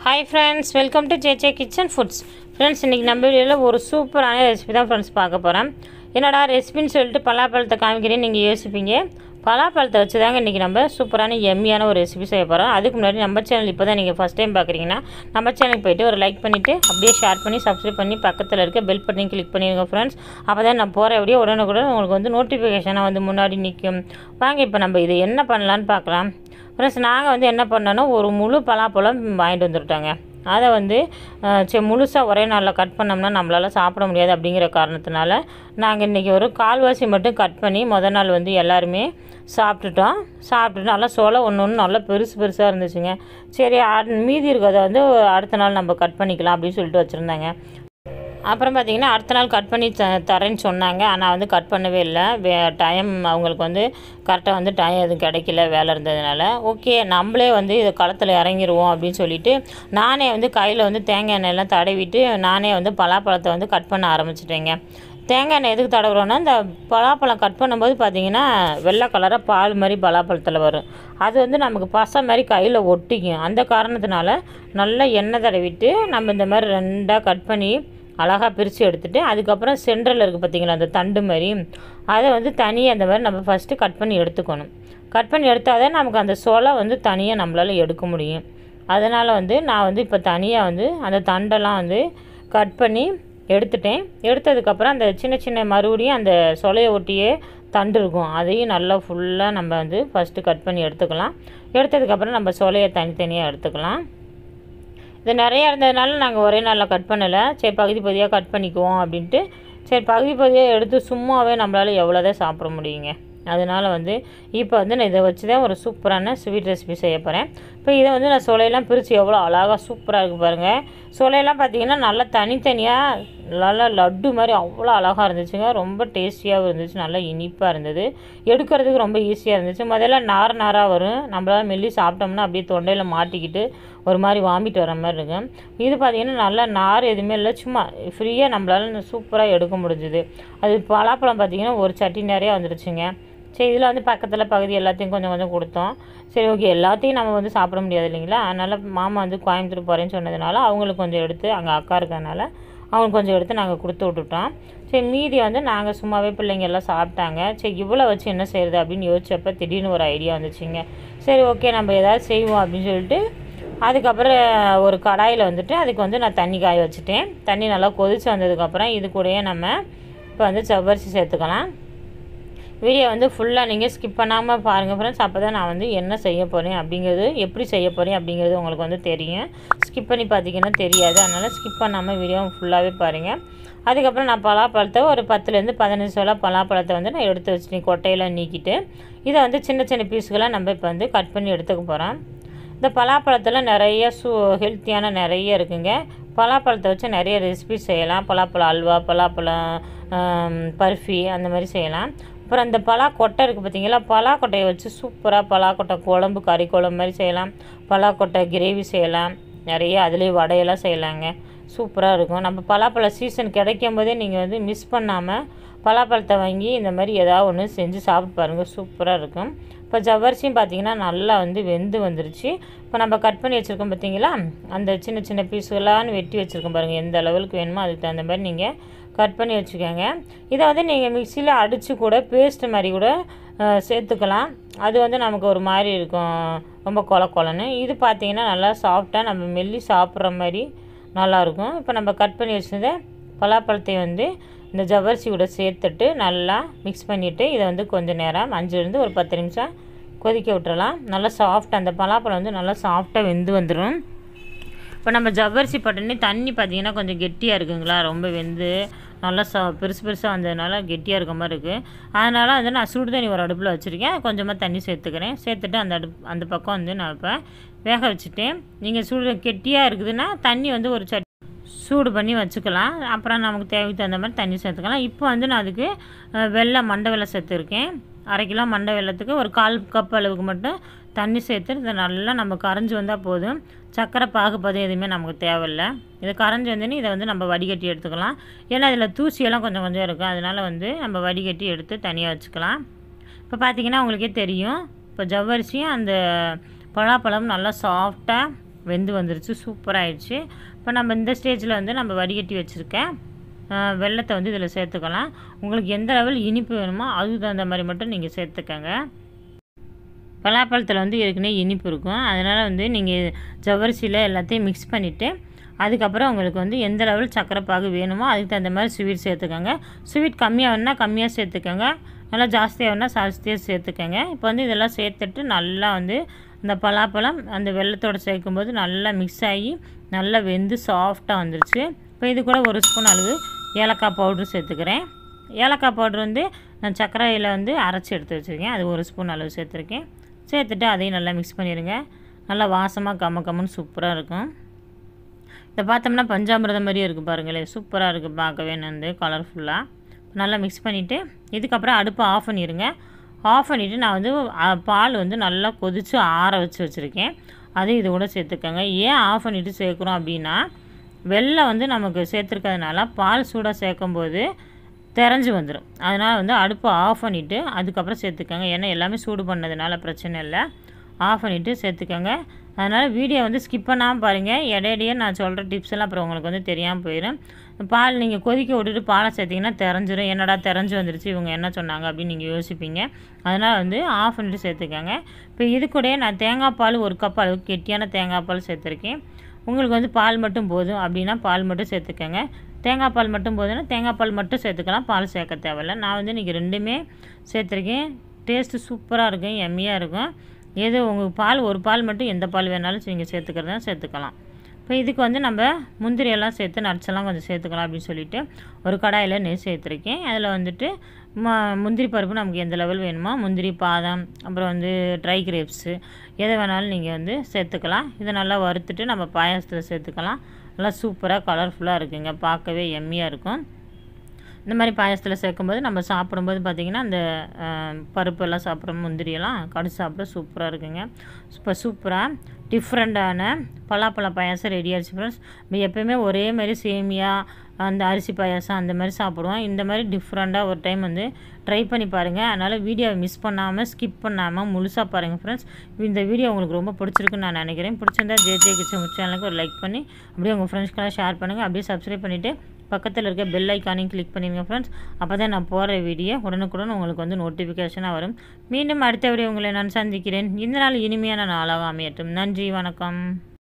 hi friends welcome to JJ kitchen foods friends இன்றைக்கி நம்ம வீடியோவில் ஒரு சூப்பரான ரெசிபி தான் ஃப்ரெண்ட்ஸ் பார்க்க போகிறேன் என்னடா ரெசிபின்னு சொல்லிட்டு பலாப்பழத்தை காமிக்கிறேன்னு நீங்கள் யோசிப்பீங்க பலாப்பழத்தை வச்சு தாங்க இன்றைக்கி நம்ம சூப்பரான எம்மியான ஒரு ரெசிபி செய்ய போகிறோம் அதுக்கு முன்னாடி நம்ம சேனல் இப்போ தான் நீங்கள் ஃபஸ்ட் டைம் பார்க்குறீங்கன்னா நம்ம சேனலுக்கு போயிட்டு ஒரு லைக் பண்ணிவிட்டு அப்படியே ஷேர் பண்ணி சப்ஸ்கிரைப் பண்ணி பக்கத்தில் இருக்க பெல் பட்டனை கிளிக் பண்ணிடுங்க ஃப்ரெண்ட்ஸ் அப்போ தான் நான் போகிற எப்படியோ உடனுக்குடன் உங்களுக்கு வந்து நோட்டிஃபிகேஷனாக வந்து முன்னாடி நிற்கும் வாங்க இப்போ நம்ம இது என்ன பண்ணலான்னு பார்க்கலாம் ஃப்ரெண்ட்ஸ் நாங்கள் வந்து என்ன பண்ணோன்னா ஒரு முழு பலாப்பழம் வாங்கிட்டு வந்துருட்டாங்க அதை வந்து அஹ், சரி முழுசாக ஒரே நாளில் கட் பண்ணோம்னா நம்மளால் சாப்பிட முடியாது அப்படிங்கிற காரணத்தினால நாங்கள் இன்றைக்கி ஒரு கால்வாசி மட்டும் கட் பண்ணி முத நாள் வந்து எல்லாருமே சாப்பிட்டுட்டோம் சாப்பிட்டுட்டு நல்லா சோளம் ஒன்று ஒன்று நல்லா பெருசு பெருசாக இருந்துச்சுங்க சரி அ- மீதி இருக்கிறத வந்து அடுத்த நாள் நம்ம கட் பண்ணிக்கலாம் அப்படின்னு சொல்லிட்டு வச்சுருந்தாங்க அப்புறம் பார்த்தீங்கன்னா அடுத்த நாள் கட் பண்ணி த தரேன்னு சொன்னாங்க ஆனால் வந்து கட் பண்ணவே இல்லை வே டைம் அவங்களுக்கு வந்து கரெக்டாக வந்து டைம் எதுவும் கிடைக்கல வேலை இருந்ததுனால ஓகே நம்மளே வந்து இது களத்தில் இறங்கிடுவோம் அப்படின்னு சொல்லிட்டு நானே வந்து கையில் வந்து தேங்காய் எண்ணெயெல்லாம் தடவிட்டு நானே வந்து பலாப்பழத்தை வந்து கட் பண்ண ஆரம்பிச்சிட்டேங்க தேங்காய் எண்ணெய் எதுக்கு தடவுறோன்னா இந்த பலாப்பழம் கட் பண்ணும்போது பார்த்தீங்கன்னா வெள்ளை கலராக பால் மாதிரி பலாப்பழத்தில் வரும் அது வந்து நமக்கு பசை மாதிரி கையில் ஒட்டிக்கும் அந்த காரணத்தினால நல்லா எண்ணெய் தடவிட்டு நம்ம இந்த மாதிரி ரெண்டாக கட் பண்ணி அழகாக பிரித்து எடுத்துட்டு அதுக்கப்புறம் சென்டரில் இருக்குது பார்த்தீங்களா அந்த தண்டு மாதிரி அதை வந்து தனியாக அந்த மாதிரி நம்ம ஃபஸ்ட்டு கட் பண்ணி எடுத்துக்கணும் கட் பண்ணி எடுத்தால் தான் நமக்கு அந்த சொலை வந்து தனியாக நம்மளால் எடுக்க முடியும் அதனால் வந்து நான் வந்து இப்போ தனியாக வந்து அந்த தண்டெல்லாம் வந்து கட் பண்ணி எடுத்துட்டேன் எடுத்ததுக்கப்புறம் அந்த சின்ன சின்ன மறுபடியும் அந்த சொலையை ஒட்டியே தண்டு இருக்கும் அதையும் நல்லா ஃபுல்லாக நம்ம வந்து ஃபஸ்ட்டு கட் பண்ணி எடுத்துக்கலாம் எடுத்ததுக்கப்புறம் நம்ம சொலையை தனித்தனியாக எடுத்துக்கலாம் இது நிறையா இருந்ததுனால நாங்கள் ஒரே நாளில் கட் பண்ணலை சரி பகுதி பகுதியாக கட் பண்ணிக்குவோம் அப்படின்ட்டு சரி பகுதி பகுதியாக எடுத்து சும்மாவே நம்மளால் எவ்வளோதான் சாப்பிட முடியுங்க அதனால் வந்து இப்போ வந்து நான் இதை வச்சு தான் ஒரு சூப்பரான ஸ்வீட் ரெசிபி செய்ய போகிறேன் இப்போ இதை வந்து நான் சொலையெல்லாம் பிரித்து எவ்வளோ அழகாக சூப்பராக இருக்குது பாருங்கள் சொலையெல்லாம் பார்த்தீங்கன்னா நல்லா தனித்தனியாக நல்லா லட்டு மாதிரி அவ்வளோ அழகாக இருந்துச்சுங்க ரொம்ப டேஸ்டியாகவும் இருந்துச்சு நல்லா இனிப்பாக இருந்தது எடுக்கிறதுக்கு ரொம்ப ஈஸியாக இருந்துச்சு முதல்ல நார் நாராக வரும் நம்மளால் மெல்லி சாப்பிட்டோம்னா அப்படியே தொண்டையில் மாட்டிக்கிட்டு ஒரு மாதிரி வாமிட் வர மாதிரி இருக்கும் இது பார்த்திங்கன்னா நல்லா நார் எதுவுமே இல்லை சும்மா ஃப்ரீயாக நம்மளால சூப்பராக எடுக்க முடிஞ்சுது அது பலாப்பழம் பார்த்திங்கன்னா ஒரு சட்டி நிறையா வந்துருச்சுங்க சரி இதில் வந்து பக்கத்தில் பகுதி எல்லாத்தையும் கொஞ்சம் கொஞ்சம் கொடுத்தோம் சரி ஓகே எல்லாத்தையும் நம்ம வந்து சாப்பிட முடியாது இல்லைங்களா அதனால் மாமா வந்து கோயம்புத்தூர் போகிறேன்னு சொன்னதுனால அவங்களுக்கு கொஞ்சம் எடுத்து அங்கே அக்கா இருக்கறனால அவங்களுக்கு கொஞ்சம் எடுத்து நாங்கள் கொடுத்து விட்டுட்டோம் சரி மீதி வந்து நாங்கள் சும்மாவே பிள்ளைங்க எல்லாம் சாப்பிட்டாங்க சரி இவ்வளோ வச்சு என்ன செய்கிறது அப்படின்னு யோசிச்சப்ப திடீர்னு ஒரு ஐடியா வந்துச்சுங்க சரி ஓகே நம்ம ஏதாவது செய்வோம் அப்படின்னு சொல்லிட்டு அதுக்கப்புறம் ஒரு கடாயில் வந்துட்டு அதுக்கு வந்து நான் தண்ணி காய வச்சுட்டேன் தண்ணி நல்லா கொதிச்சு வந்ததுக்கப்புறம் இது கூடயே நம்ம இப்போ வந்து செவ்வரிசி சேர்த்துக்கலாம் வீடியோ வந்து ஃபுல்லாக நீங்கள் ஸ்கிப் பண்ணாமல் பாருங்கள் ஃப்ரெண்ட்ஸ் அப்போ தான் நான் வந்து என்ன செய்ய போகிறேன் அப்படிங்கிறது எப்படி செய்ய போகிறேன் அப்படிங்கிறது உங்களுக்கு வந்து தெரியும் ஸ்கிப் பண்ணி பார்த்தீங்கன்னா தெரியாது அதனால் ஸ்கிப் பண்ணாமல் வீடியோ ஃபுல்லாகவே பாருங்கள் அதுக்கப்புறம் நான் பலாப்பழத்தை ஒரு பத்துலேருந்து பதினஞ்சு சோளா பலாப்பழத்தை வந்து நான் எடுத்து வச்சுட்டேன் கொட்டையெல்லாம் நீக்கிட்டு இதை வந்து சின்ன சின்ன பீஸுகளாக நம்ம இப்போ வந்து கட் பண்ணி எடுத்துக்க போகிறோம் இந்த பலாப்பழத்தில் நிறைய சூ ஹெல்த்தியான நிறைய இருக்குங்க பலாப்பழத்தை வச்சு நிறைய ரெசிபிஸ் செய்யலாம் பலாப்பழ அல்வா பலாப்பழம் ஆம், பர்ஃபி அந்த மாதிரி செய்யலாம் அப்புறம் அந்த பலாக்கொட்டை இருக்குது பார்த்தீங்களா பலாக்கொட்டையை வச்சு சூப்பராக பலாக்கொட்டை குழம்பு கறி குழம்பு மாதிரி செய்யலாம் பலாக்கொட்டை கிரேவி செய்யலாம் நிறைய அதுலேயே வடையெல்லாம் செய்யலாங்க சூப்பராக இருக்கும் நம்ம பலாப்பழ சீசன் கிடைக்கும் போதே நீங்கள் வந்து மிஸ் பண்ணாமல் பலாப்பழத்தை வாங்கி இந்த மாதிரி ஏதாவது ஒன்று செஞ்சு சாப்பிட்டு பாருங்கள் சூப்பராக இருக்கும் இப்போ ஜவ்வரிசியும் பார்த்தீங்கன்னா நல்லா வந்து வெந்து வந்துருச்சு இப்போ நம்ம கட் பண்ணி வச்சுருக்கோம் பார்த்தீங்களா அந்த சின்ன சின்ன பீஸுகளான்னு வெட்டி வச்சுருக்கோம் பாருங்கள் எந்த லெவலுக்கு வேணுமோ அதுக்கு தகுந்த மாதிரி நீங்கள் கட் பண்ணி வச்சுக்கோங்க இதை வந்து நீங்கள் மிக்சியில் அடித்து கூட பேஸ்ட் மாதிரி கூட அஹ், சேர்த்துக்கலாம் அது வந்து நமக்கு ஒரு மாதிரி இருக்கும் ரொம்ப கொல கொலன்னு இது பார்த்தீங்கன்னா நல்லா சாஃப்டாக நம்ம மெல்லி சாப்பிட்ற மாதிரி நல்லாயிருக்கும் இப்போ நம்ம கட் பண்ணி வச்சதை பலாப்பழத்தை வந்து இந்த ஜவ்வரிசி கூட சேர்த்துட்டு நல்லா மிக்ஸ் பண்ணிவிட்டு இதை வந்து கொஞ்சம் நேரம் அஞ்சுலேருந்து ஒரு பத்து நிமிஷம் கொதிக்க விட்டுறலாம் நல்லா சாஃப்ட் அந்த பலாப்பழம் வந்து நல்லா சாஃப்டாக வெந்து வந்துடும் இப்போ நம்ம ஜவ்வரிசி பட்டனே தண்ணி பார்த்தீங்கன்னா கொஞ்சம் கெட்டியாக இருக்குங்களா ரொம்ப வெந்து நல்லா ச பெருசு பெருசாக வந்ததுனால கெட்டியாக இருக்க மாதிரி இருக்குது அதனால் வந்து நான் சுடு தண்ணி ஒரு அடுப்பில் வச்சுருக்கேன் கொஞ்சமாக தண்ணி சேர்த்துக்கிறேன் சேர்த்துட்டு அந்த அடுப்பு அந்த பக்கம் வந்து நான் இப்போ வேக வச்சுட்டேன் நீங்கள் சுடு கெட்டியாக இருக்குதுன்னா தண்ணி வந்து ஒரு சட்டி சூடு பண்ணி வச்சுக்கலாம் அப்புறம் நமக்கு தேவைக்கு தகுந்த மாதிரி தண்ணி சேர்த்துக்கலாம் இப்போ வந்து நான் அதுக்கு அஹ், வெல்லம் மண்டை வெல்லம் சேர்த்துருக்கேன் அரை கிலோ மண்டை வெல்லத்துக்கு ஒரு கால் கப் அளவுக்கு மட்டும் தண்ணி சேர்த்து இதை நல்லா நம்ம கரைஞ்சி வந்தால் போதும் சர்க்கரை பாகுபதம் எதுவுமே நமக்கு தேவையில்லை இது கரைஞ்சி வந்தோடனே இதை வந்து நம்ம வடிகட்டி எடுத்துக்கலாம் ஏன்னா இதில் தூசியெல்லாம் கொஞ்சம் கொஞ்சம் இருக்கும் அதனால் வந்து நம்ம வடிகட்டி எடுத்து தனியாக வச்சுக்கலாம் இப்போ பார்த்தீங்கன்னா உங்களுக்கே தெரியும் இப்போ ஜவ்வரிசியும் அந்த பலாப்பழம் நல்லா சாஃப்டாக வெந்து வந்துருச்சு சூப்பராகிடுச்சு இப்போ நம்ம இந்த ஸ்டேஜில் வந்து நம்ம வடிகட்டி வச்சுருக்கேன் வெள்ளத்தை வந்து இதில் சேர்த்துக்கலாம் உங்களுக்கு எந்த லெவல் இனிப்பு வேணுமோ அதுக்கு தகுந்த மாதிரி மட்டும் நீங்கள் சேர்த்துக்கங்க பலாப்பழத்தில் வந்து ஏற்கனவே இனிப்பு இருக்கும் அதனால் வந்து நீங்கள் ஜவ்வரிசியில் எல்லாத்தையும் மிக்ஸ் பண்ணிவிட்டு அதுக்கப்புறம் உங்களுக்கு வந்து எந்த லெவல் சக்கரை பாகு வேணுமோ அதுக்கு தகுந்த மாதிரி ஸ்வீட் சேர்த்துக்கோங்க ஸ்வீட் கம்மியாக வேணுன்னா கம்மியாக சேர்த்துக்கோங்க நல்லா ஜாஸ்தியாக வேணால் ஜாஸ்தியாக சேர்த்துக்கோங்க இப்போ வந்து இதெல்லாம் சேர்த்துட்டு நல்லா வந்து இந்த பலாப்பழம் அந்த வெள்ளத்தோடு சேர்க்கும்போது நல்லா மிக்ஸ் ஆகி நல்லா வெந்து சாஃப்டாக வந்துருச்சு இப்போ இது கூட ஒரு ஸ்பூன் அளவு ஏலக்காய் பவுட்ரு சேர்த்துக்கிறேன் ஏலக்காய் பவுட்ரு வந்து நான் சர்க்கரையில் வந்து அரைச்சி எடுத்து வச்சுருக்கேன் அது ஒரு ஸ்பூன் அளவு சேர்த்துருக்கேன் சேர்த்துட்டு அதையும் நல்லா மிக்ஸ் பண்ணிடுங்க நல்லா வாசமாக கம்ம கம்மன்னு சூப்பராக இருக்கும் இதை பார்த்தோம்னா பஞ்சாமிரதம் மாதிரியே இருக்குது பாருங்களேன் சூப்பராக இருக்குது பார்க்கவே வந்து கலர்ஃபுல்லாக நல்லா மிக்ஸ் பண்ணிவிட்டு இதுக்கப்புறம் அடுப்பை ஆஃப் பண்ணிடுங்க ஆஃப் பண்ணிவிட்டு நான் வந்து பால் வந்து நல்லா கொதித்து ஆற வச்சு வச்சுருக்கேன் அதையும் இது கூட சேர்த்துக்கோங்க ஏன் ஆஃப் பண்ணிவிட்டு சேர்க்குறோம் அப்படின்னா வெள்ளம் வந்து நமக்கு சேர்த்துருக்கிறதுனால பால் சூடாக சேர்க்கும்போது தெரிஞ்சு வந்துடும் அதனால் வந்து அடுப்பை ஆஃப் பண்ணிவிட்டு அதுக்கப்புறம் சேர்த்துக்கோங்க ஏன்னா எல்லாமே சூடு பண்ணதுனால பிரச்சனை இல்லை ஆஃப் பண்ணிவிட்டு சேர்த்துக்கோங்க அதனால் வீடியோ வந்து ஸ்கிப் பண்ணாமல் பாருங்கள் இடையிடையே நான் சொல்கிற டிப்ஸ் எல்லாம் அப்புறம் உங்களுக்கு வந்து தெரியாமல் போயிடும் பால் நீங்கள் கொதிக்க விட்டுட்டு பாலை சேர்த்திங்கன்னா தெரிஞ்சிடும் என்னடா தெரிஞ்சு வந்துருச்சு இவங்க என்ன சொன்னாங்க அப்படின்னு நீங்கள் யோசிப்பீங்க அதனால் வந்து ஆஃப் பண்ணிட்டு சேர்த்துக்கோங்க இப்போ இது கூடயே நான் தேங்காய் பால் ஒரு கப் அளவுக்கு கெட்டியான தேங்காய் பால் சேர்த்துருக்கேன் உங்களுக்கு வந்து பால் மட்டும் போதும் அப்படின்னா பால் மட்டும் சேர்த்துக்கோங்க தேங்காய் பால் மட்டும் போதுன்னா தேங்காய் பால் மட்டும் சேர்த்துக்கலாம் பால் சேர்க்க தேவையில்ல நான் வந்து இன்றைக்கி ரெண்டுமே சேர்த்துருக்கேன் டேஸ்ட்டு சூப்பராக இருக்கும் எம்மியாக இருக்கும் ஏதோ உங்களுக்கு பால் ஒரு பால் மட்டும் எந்த பால் வேணாலும் நீங்கள் சேர்த்துக்கிறதா சேர்த்துக்கலாம் இப்போ இதுக்கு வந்து நம்ம முந்திரியெல்லாம் சேர்த்து நட்ஸெல்லாம் கொஞ்சம் சேர்த்துக்கலாம் அப்படின்னு சொல்லிட்டு ஒரு கடாயில் நெய் சேர்த்துருக்கேன் அதில் வந்துட்டு ம முந்திரி பருப்பு நமக்கு எந்த லெவல் வேணுமோ முந்திரி பாதம் அப்புறம் வந்து ட்ரை கிரேப்ஸு எதை வேணாலும் நீங்கள் வந்து சேர்த்துக்கலாம் இதை நல்லா வறுத்துட்டு நம்ம பாயாசத்தில் சேர்த்துக்கலாம் நல்லா சூப்பராக கலர்ஃபுல்லாக இருக்குங்க பார்க்கவே எம்மியாக இருக்கும் இந்த மாதிரி பாயசத்தில் சேர்க்கும்போது நம்ம சாப்பிடும்போது பார்த்திங்கன்னா அந்த பருப்பெல்லாம் சாப்பிட்ற முந்திரியெல்லாம் கடிச்சு சாப்பிட சூப்பராக இருக்குங்க இப்போ சூப்பராக டிஃப்ரெண்ட்டான பலாப்பழ பாயாசம் ரெடி ஆகிடுச்சு ஃப்ரெண்ட்ஸ் நம்ம எப்போயுமே ஒரே மாதிரி சேமியா அந்த அரிசி பாயாசம் அந்த மாதிரி சாப்பிடுவோம் இந்த மாதிரி டிஃப்ரெண்ட்டாக ஒரு டைம் வந்து ட்ரை பண்ணி பாருங்கள் அதனால் வீடியோவை மிஸ் பண்ணாமல் ஸ்கிப் பண்ணாமல் முழுசாக பாருங்கள் ஃப்ரெண்ட்ஸ் இந்த வீடியோ உங்களுக்கு ரொம்ப பிடிச்சிருக்குன்னு நான் நினைக்கிறேன் பிடிச்சிருந்தா ஜே ஜே கிச்சன் சேனலுக்கு ஒரு லைக் பண்ணி அப்படியே உங்கள் ஃப்ரெண்ட்ஸ்க்கெல்லாம் ஷேர் பண்ணுங்கள் அப்படியே சப்ஸ்கிரைப் பண்ணிவிட்டு பக்கத்தில் இருக்க பெல் ஐக்கானையும் கிளிக் பண்ணிடுங்க ஃப்ரெண்ட்ஸ் அப்போ தான் நான் போகிற வீடியோ உடனுக்குடன் உங்களுக்கு வந்து நோட்டிஃபிகேஷனாக வரும் மீண்டும் அடுத்த வீடியோ உங்களை நான் சந்திக்கிறேன் இந்த நாள் இனிமையான நாளாக அமையட்டும் நன்றி வணக்கம்